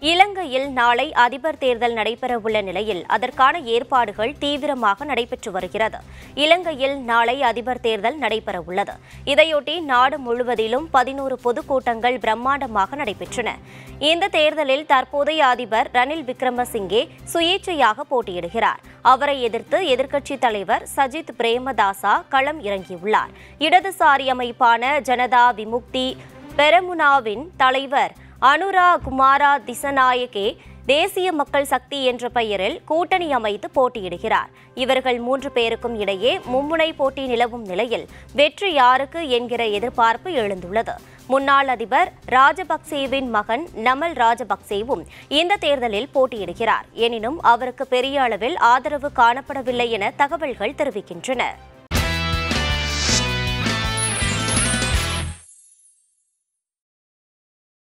இலங்கையில் நாளை அதிபர் தேர்தல் நடைபெறவுள்ள நிலையில் அதற்கான ஏற்பாடுகள் தீவிரமாக நடைபெற்று வருகிறது இலங்கையில் நாளை அதிபர் தேர்தல் நடைபெறவுள்ளது இதையொட்டி நாடு முழுவதிலும் பதினோரு பொதுக்கூட்டங்கள் பிரம்மாண்டமாக நடைபெற்றன இந்த தேர்தலில் தற்போதைய அதிபர் ரணில் விக்ரமசிங்கே சுயேட்சையாக போட்டியிடுகிறார் அவரை எதிர்த்து எதிர்க்கட்சித் தலைவர் சஜித் பிரேமதாசா களம் இறங்கியுள்ளார் இடதுசாரி அமைப்பான ஜனதா விமுக்தி பெரமுனாவின் தலைவர் அனுரா குமாரா திசநாயகே தேசிய மக்கள் சக்தி என்ற பெயரில் கூட்டணி அமைத்து போட்டியிடுகிறார் இவர்கள் மூன்று பேருக்கும் இடையே மும்முனை போட்டி நிலவும் நிலையில் வெற்றி யாருக்கு என்கிற எதிர்பார்ப்பு எழுந்துள்ளது முன்னாள் அதிபர் ராஜபக்சேவின் மகன் நமல் ராஜபக்சேவும் இந்த தேர்தலில் போட்டியிடுகிறார் எனினும் அவருக்கு பெரிய அளவில் ஆதரவு காணப்படவில்லை என தகவல்கள் தெரிவிக்கின்றன